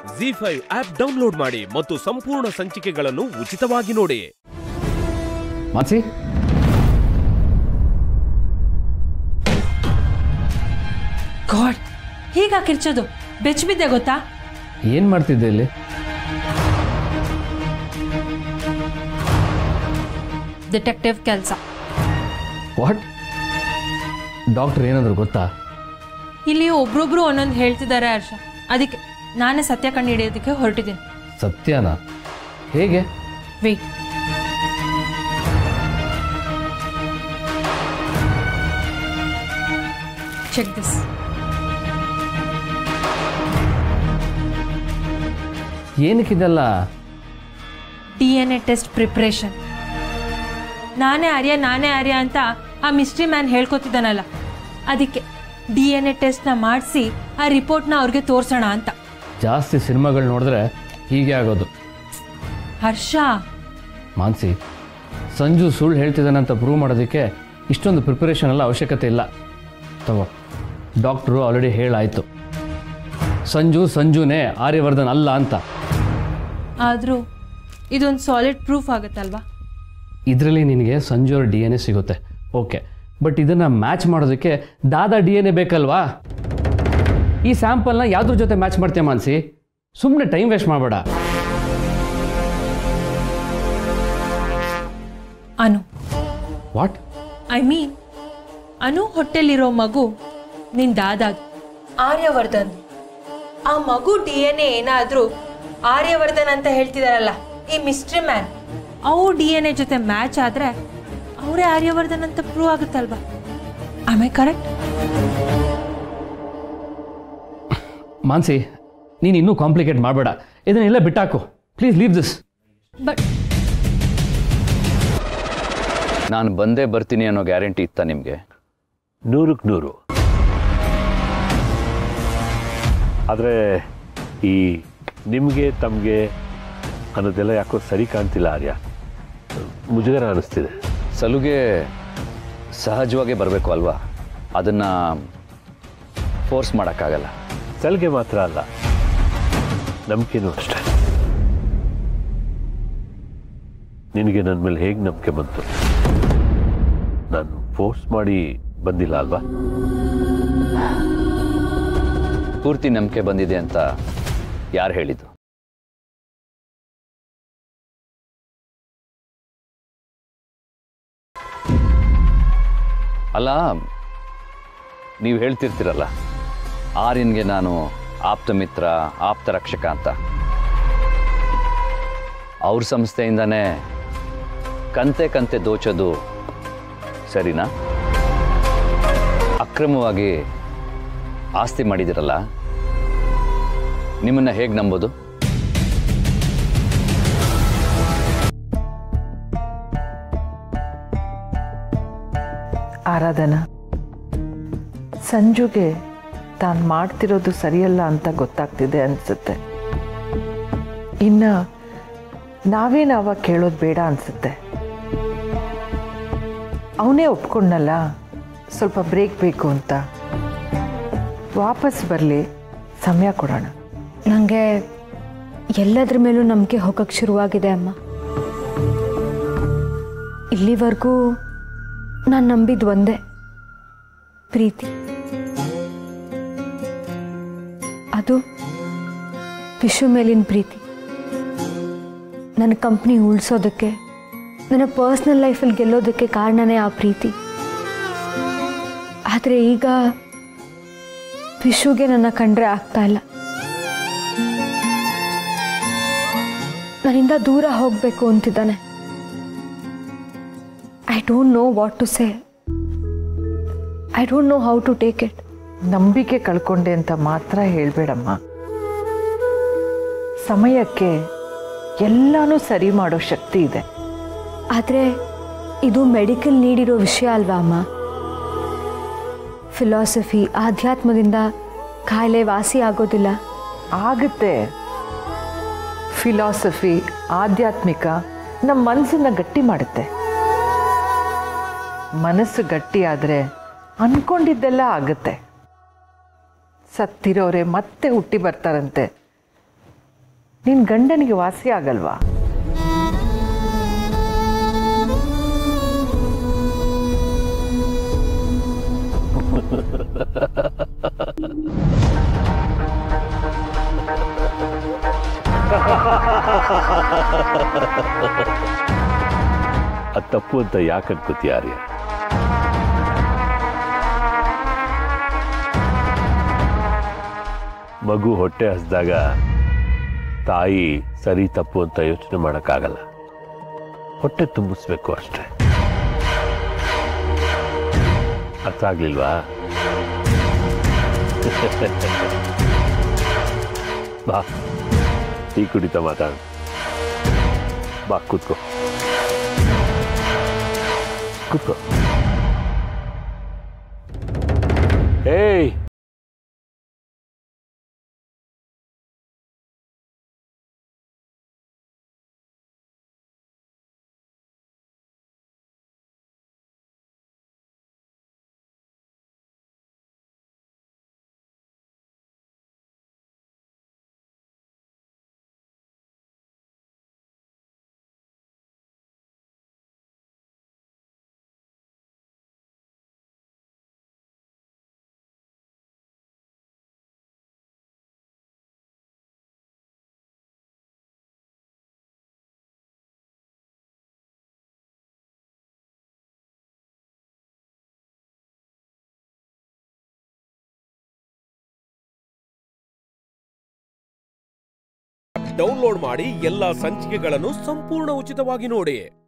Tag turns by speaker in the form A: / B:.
A: G five app download ಮಾಡಿ ಮತ್ತು ಸಂಪೂರ್ಣ ಸಂಚಿಕೆಗಳನ್ನು ಉಚಿತವಾಗಿ ನೋಡಿ
B: ಮಾನ್ಸಿ
C: ಗಾಡ್ ಹೀಗ ಕಿರ್ಚೋದು ಬೆಚ್ಚ ಬಿದ್ದೆ ಗೊತ್ತಾ
B: ಏನು ಮಾಡ್ತಿದ್ದೆ ಇಲ್ಲಿ
C: ಡಿಟೆಕ್ಟಿವ್ ಕೆಲಸ
B: ವಾಟ್ ಡಾಕ್ಟರ್ ಏನಾದರೂ ಗೊತ್ತಾ
C: ಇಲ್ಲಿ ಒಬ್ರೊಬ್ರು ಒಂದೊಂದು ಹೇಳ್ತಿದ್ದಾರೆ ಹರ್ಷ ಅದಕ್ಕೆ ನಾನೇ ಸತ್ಯ ಕಂಡು ಹಿಡಿಯೋದಕ್ಕೆ ಹೊರಟಿದ್ದೀನಿ
B: ಸತ್ಯನಾ ಹೇಗೆ
C: ವೆಯ್ಟ್ ಚೆಕ್ ದಿಸ್
B: ಏನಕ್ಕಿದೆಲ್ಲ
C: D N A test preparation ನಾನೇ ಆರ್ಯ ನಾನೇ ಆರ್ಯ ಅಂತ ಆ ಮಿಸ್ಟ್ರಿ ಮ್ಯಾನ್ ಹೇಳ್ಕೊತಿದ್ದಾನಲ್ಲ ಅದಕ್ಕೆ ಡಿ ಎನ್ ಎ ಟೆಸ್ಟ್ನ ಮಾಡಿಸಿ ಆ ರಿಪೋರ್ಟ್ನ ಅವ್ರಿಗೆ ತೋರಿಸೋಣ ಅಂತ
B: ಜಾಸ್ತಿ ಸಿನಿಮಾಗಳು ನೋಡಿದ್ರೆ ಹೀಗೆ ಆಗೋದು
C: ಹರ್ಷ
B: ಮಾನ್ಸಿ ಸಂಜು ಸುಳ್ಳು ಹೇಳ್ತಿದ್ದಾನಂತ ಪ್ರೂವ್ ಮಾಡೋದಕ್ಕೆ ಇಷ್ಟೊಂದು ಪ್ರಿಪರೇಷನ್ ಎಲ್ಲ ಅವಶ್ಯಕತೆ ಇಲ್ಲ ತಗೋ ಡಾಕ್ಟ್ರು ಆಲ್ರೆಡಿ ಹೇಳಾಯಿತು ಸಂಜು ಸಂಜುನೇ ಆರ್ಯವರ್ಧನ್ ಅಲ್ಲ ಅಂತ
C: ಆದರೂ ಇದೊಂದು ಸಾಲಿಡ್ ಪ್ರೂಫ್ ಆಗುತ್ತಲ್ವಾ
B: ಇದರಲ್ಲಿ ನಿನಗೆ ಸಂಜು ಅವ್ರ ಡಿ ಎನ್ ಎ ಸಿಗುತ್ತೆ ಓಕೆ ಬಟ್ ಇದನ್ನು ಮ್ಯಾಚ್ ಮಾಡೋದಕ್ಕೆ ದಾದಾ ಡಿ ಎನ್ ಎ ಬೇಕಲ್ವಾ ಈ ಸ್ಯಾಂಪಲ್ನ ಯಾವ್ದ್ರ ಜೊತೆ ಮ್ಯಾಚ್ ಮಾಡ್ತೀಯ ಮಾನ್ಸಿ ಸುಮ್ಮನೆ ಟೈಮ್ ವೇಸ್ಟ್ ಮಾಡಬೇಡ
C: ಅನು
B: ವಾಟ್
C: ಐ ಮೀನ್ ಅನು ಹೊಟ್ಟೆಲಿರೋ ಮಗು ನಿನ್ ದಾದಾದು ಆರ್ಯವರ್ಧನ್ ಆ ಮಗು ಡಿ ಎನ್ ಎ ಏನಾದರೂ ಆರ್ಯವರ್ಧನ್ ಅಂತ ಹೇಳ್ತಿದಾರಲ್ಲ ಈ ಮಿಸ್ಟ್ರಿ ಮ್ಯಾನ್ ಅವು ಡಿ ಎನ್ ಎ ಜೊತೆ ಮ್ಯಾಚ್ ಆದರೆ ಅವರೇ ಆರ್ಯವರ್ಧನ್ ಅಂತ ಪ್ರೂವ್ ಆಗುತ್ತಲ್ವಾ ಐ ಕರೆಕ್ಟ್
B: ಮಾನ್ಸಿ ನೀನು ಇನ್ನೂ ಕಾಂಪ್ಲಿಕೇಟ್ ಮಾಡಬೇಡ ಇದನ್ನೆಲ್ಲ ಬಿಟ್ಟಾಕು ಪ್ಲೀಸ್ ಲೀವ್ ದಿಸ್
C: ಬಟ್
D: ನಾನು ಬಂದೇ ಬರ್ತೀನಿ ಅನ್ನೋ ಗ್ಯಾರಂಟಿ ಇತ್ತಾ ನಿಮಗೆ
E: ನೂರಕ್ಕೆ ನೂರು ಆದರೆ ಈ ನಿಮಗೆ ತಮಗೆ ಅನ್ನೋದೆಲ್ಲ ಯಾಕೋ ಸರಿ ಕಾಣ್ತಿಲ್ಲ ಆರ್ಯ ಮುಜುಗರ ಅನ್ನಿಸ್ತಿದೆ
D: ಸಲುಗೆ ಸಹಜವಾಗೇ ಬರಬೇಕು ಅಲ್ವಾ ಅದನ್ನು ಫೋರ್ಸ್ ಮಾಡೋಕ್ಕಾಗಲ್ಲ
E: ಸಲಿಗೆ ಮಾತ್ರ ಅಲ್ಲ ನಂಬಿಕೆನೂ ಅಷ್ಟೆ ನಿನಗೆ ನನ್ನ ಮೇಲೆ ಹೇಗೆ ನಂಬಿಕೆ ಬಂತು ನಾನು ಫೋರ್ಸ್ ಮಾಡಿ ಬಂದಿಲ್ಲ ಅಲ್ವಾ
D: ಪೂರ್ತಿ ನಂಬಿಕೆ ಬಂದಿದೆ ಅಂತ ಯಾರು ಹೇಳಿದ್ದು ಅಲ್ಲ ನೀವು ಹೇಳ್ತಿರ್ತೀರಲ್ಲ ಆರ್ಯನ್ಗೆ ನಾನು ಆಪ್ತ ಮಿತ್ರ ಆಪ್ತ ರಕ್ಷಕ ಅಂತ ಅವ್ರ ಸಂಸ್ಥೆಯಿಂದನೇ ಕಂತೆ ಕಂತೆ ದೋಚೋದು ಸರಿನಾ ಅಕ್ರಮವಾಗಿ ಆಸ್ತಿ ಮಾಡಿದಿರಲ್ಲ ನಿಮ್ಮನ್ನ ಹೇಗೆ ನಂಬೋದು
F: ಆರಾಧನಾ ಸಂಜುಗೆ ತಾನು ಮಾಡ್ತಿರೋದು ಸರಿಯಲ್ಲ ಅಂತ ಗೊತ್ತಾಗ್ತಿದೆ ಅನಿಸುತ್ತೆ ಇನ್ನು ನಾವೇನು ಅವಾಗ ಕೇಳೋದು ಬೇಡ ಅನಿಸುತ್ತೆ ಅವನೇ ಒಪ್ಕೊಂಡಲ್ಲ ಸ್ವಲ್ಪ ಬ್ರೇಕ್ ಬೇಕು ಅಂತ ವಾಪಸ್ ಬರಲಿ ಸಮಯ ಕೊಡೋಣ
G: ನನಗೆ ಎಲ್ಲದ್ರ ಮೇಲೂ ನಂಬಿಕೆ ಹೋಗಕ್ಕೆ ಶುರುವಾಗಿದೆ ಅಮ್ಮ ಇಲ್ಲಿವರೆಗೂ ನಾನು ನಂಬಿದ್ದು ಒಂದೇ ಪ್ರೀತಿ ಅದು ವಿಶ್ವ ಮೇಲಿನ ಪ್ರೀತಿ ನನ್ನ ಕಂಪ್ನಿ ಉಳಿಸೋದಕ್ಕೆ ನನ್ನ ಪರ್ಸ್ನಲ್ ಲೈಫಲ್ಲಿ ಗೆಲ್ಲೋದಕ್ಕೆ ಕಾರಣನೇ ಆ ಪ್ರೀತಿ ಆದರೆ ಈಗ ವಿಶ್ವಗೆ ನನ್ನ ಕಂಡ್ರೆ ಆಗ್ತಾ ಇಲ್ಲ ನನ್ನಿಂದ ದೂರ ಹೋಗಬೇಕು ಅಂತಿದ್ದಾನೆ I don't know what to say I don't know how to take it
F: ನಂಬಿಕೆ ಕಳ್ಕೊಂಡೆ ಅಂತ ಮಾತ್ರ ಹೇಳಬೇಡಮ್ಮ ಸಮಯಕ್ಕೆ ಎಲ್ಲನೂ ಸರಿ ಮಾಡೋ ಶಕ್ತಿ ಇದೆ
G: ಆದರೆ ಇದು ಮೆಡಿಕಲ್ ನೀಡಿರೋ ವಿಷಯ ಅಲ್ವಾ ಅಮ್ಮ ಫಿಲಾಸಫಿ ಆಧ್ಯಾತ್ಮದಿಂದ ಕಾಯಿಲೆ ವಾಸಿ ಆಗೋದಿಲ್ಲ
F: ಆಗುತ್ತೆ ಫಿಲಾಸಫಿ ಆಧ್ಯಾತ್ಮಿಕ ನಮ್ಮ ಮನಸ್ಸನ್ನ ಗಟ್ಟಿ ಮಾಡುತ್ತೆ ಮನಸ್ಸು ಗಟ್ಟಿ ಆದರೆ ಅನ್ಕೊಂಡಿದ್ದೆಲ್ಲ ಆಗುತ್ತೆ ಸತ್ತಿರೋರೆ ಮತ್ತೆ ಹುಟ್ಟಿ ಬರ್ತಾರಂತೆ ನಿನ್ನ ಗಂಡನಿಗೆ ವಾಸಿ ಆಗಲ್ವಾ
E: ಅದು ತಪ್ಪು ಅಂತ ಯಾಕೆ ಅನ್ಕೋತೀಯ ಆರ್ಯ ಮಗು ಹೊಟ್ಟೆ ಹಸ್ದಾಗ ತಾಯಿ ಸರಿ ತಪ್ಪು ಅಂತ ಯೋಚನೆ ಮಾಡೋಕ್ಕಾಗಲ್ಲ ಹೊಟ್ಟೆ ತುಂಬಿಸ್ಬೇಕು ಅಷ್ಟೇ ಅರ್ಥ ಆಗ್ಲಿಲ್ವಾ ಬಾ ಟೀ ಕುಡಿತಾ ಮಾತಾಡ ಬಾ ಕೂತ್ಕೋ ಕೂತ್ಕೋ ಏಯ್
A: ಡೌನ್ಲೋಡ್ ಮಾಡಿ ಎಲ್ಲಾ ಸಂಚಿಕೆಗಳನ್ನು ಸಂಪೂರ್ಣ ಉಚಿತವಾಗಿ ನೋಡಿ